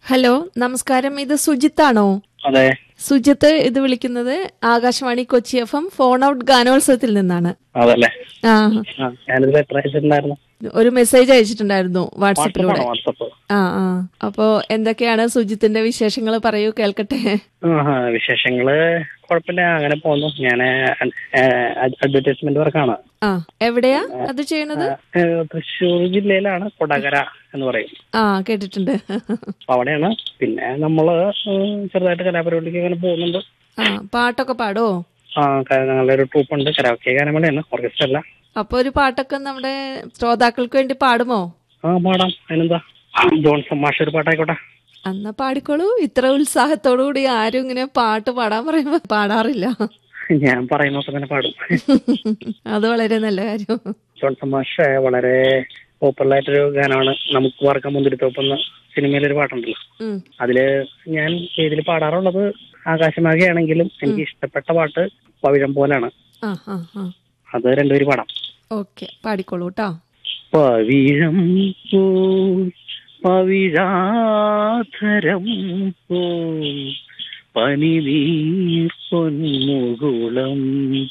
Hello നമസ്കാരം ഇത് സുജിത്താണോ അതെ സുജിത്ത് ഇത് വിളിക്കുന്നത് Akashvani Kochi F M phone out ഗാനോത്സവത്തിൽ നിന്നാണ് അതല്ലേ ആ ആ ഞാനിത് ലെറ്റർ അയച്ചിട്ടുണ്ടായിരുന്നു ഒരു മെസ്സേജ് അയച്ചിട്ടുണ്ടായിരുന്നു വാട്സപ്പിലൂടെ വാട്സപ്പാണോ വാട്സപ്പ് ആ ആ അപ്പോ എന്തൊക്കെയാണ് സുജിത്തിന്റെ വിശേഷങ്ങൾ പറയൂ കേൾക്കട്ടെ ആ വിശേഷങ്ങള് കുഴപ്പമില്ല അങ്ങനെ പോന്നു ഞാൻ അഡ്വർടൈസ്മെന്റ് വർക്കാണ് ആ എവിടെയാ അത് ചെയ്യണത് ഏ, തൃശ്ശൂർ ജില്ലയിലാണ് കൊടകര എന്ന് പറയും ആ കേട്ടിട്ടുണ്ട് അപ്പൊ അവിടെയാണ് പിന്നെ നമ്മള് ഉം, ചെറുതായിട്ട് കലാപരിപാടിക്ക് അങ്ങനെ പോകുന്നുണ്ട് ആ പാട്ടൊക്കെ പാടോ ആ ക- ഞങ്ങളുടെ ഒരു ട്രൂപ്പ് ഉണ്ട് കരാവക്കെ ഗാനമേളയാണ് ഓർക്കസ്ട്ര അല്ല അപ്പൊ ഒരു പാട്ടൊക്കെ നമ്മുടെ ശ്രോതാക്കൾക്ക് വേണ്ടി പാടുമോ ആ പാടാം അതിനെന്താ ജോൺസൺ മാഷ ഒരു പാട്ടായിക്കോട്ടെ അന്നാ പാടിക്കോളൂ ഇത്ര ഉത്സാഹത്തോടു കൂടി ആരും ഇങ്ങനെ പാട്ട് പാടാൻ പറയുമ്പോ പാടാറില്ല ഞാൻ പറയുന്നൊക്കെ തന്നെ പാടും അത് വളരെ നല്ല കാര്യം ജോൺസൺ മാഷ വളരെ പോപ്പുലർ ആയിട്ടൊരു ഗാനമാണ് നമുക്ക് വാർക്കാൻ മുന്തിരിത്തോപ്പ് എന്ന സിനിമയിലൊരു പാട്ടുണ്ടല്ലോ ഉം. അതില് ഞാൻ ഇതിൽ പാടാറുള്ളത് ആകാശമാകയാണെങ്കിലും എനിക്ക് ഇഷ്ടപ്പെട്ട പാട്ട് പവിഴം പോലാണ് ആ ആ ആ അത് രണ്ടുപേരും പാടാം ഓക്കെ പാടിക്കോളൂ കേട്ടോ പവിഴം പോ പവിഴാധരം പോ പനിനീർ പൊന്മുകുളം